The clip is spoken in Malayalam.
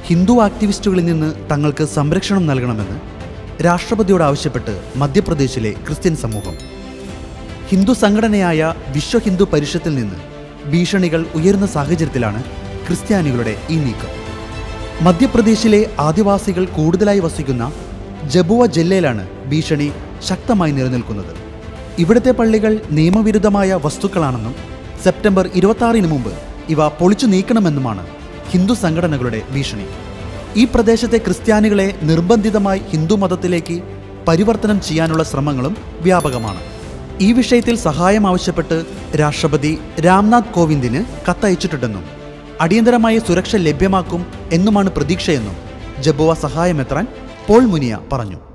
ഹിന്ദു ആക്ടിവിസ്റ്റുകളിൽ നിന്ന് തങ്ങൾക്ക് സംരക്ഷണം നൽകണമെന്ന് രാഷ്ട്രപതിയോട് ആവശ്യപ്പെട്ട് മധ്യപ്രദേശിലെ ക്രിസ്ത്യൻ സമൂഹം ഹിന്ദു സംഘടനയായ വിശ്വ ഹിന്ദു പരിഷത്തിൽ നിന്ന് ഭീഷണികൾ ഉയരുന്ന സാഹചര്യത്തിലാണ് ക്രിസ്ത്യാനികളുടെ ഈ നീക്കം മധ്യപ്രദേശിലെ ആദിവാസികൾ കൂടുതലായി വസിക്കുന്ന ജബുവ ജില്ലയിലാണ് ഭീഷണി ശക്തമായി നിലനിൽക്കുന്നത് ഇവിടുത്തെ പള്ളികൾ നിയമവിരുദ്ധമായ വസ്തുക്കളാണെന്നും സെപ്റ്റംബർ ഇരുപത്തി മുമ്പ് ഇവ പൊളിച്ചു നീക്കണമെന്നുമാണ് ഹിന്ദു സംഘടനകളുടെ ഭീഷണി ഈ പ്രദേശത്തെ ക്രിസ്ത്യാനികളെ നിർബന്ധിതമായി ഹിന്ദു മതത്തിലേക്ക് പരിവർത്തനം ചെയ്യാനുള്ള ശ്രമങ്ങളും വ്യാപകമാണ് ഈ വിഷയത്തിൽ സഹായം ആവശ്യപ്പെട്ട് രാഷ്ട്രപതി രാംനാഥ് കോവിന്ദിന് കത്തയച്ചിട്ടുണ്ടെന്നും അടിയന്തരമായ സുരക്ഷ ലഭ്യമാക്കും എന്നുമാണ് പ്രതീക്ഷയെന്നും ജബുവ സഹായമെത്രാൻ പോൾ മുനിയ പറഞ്ഞു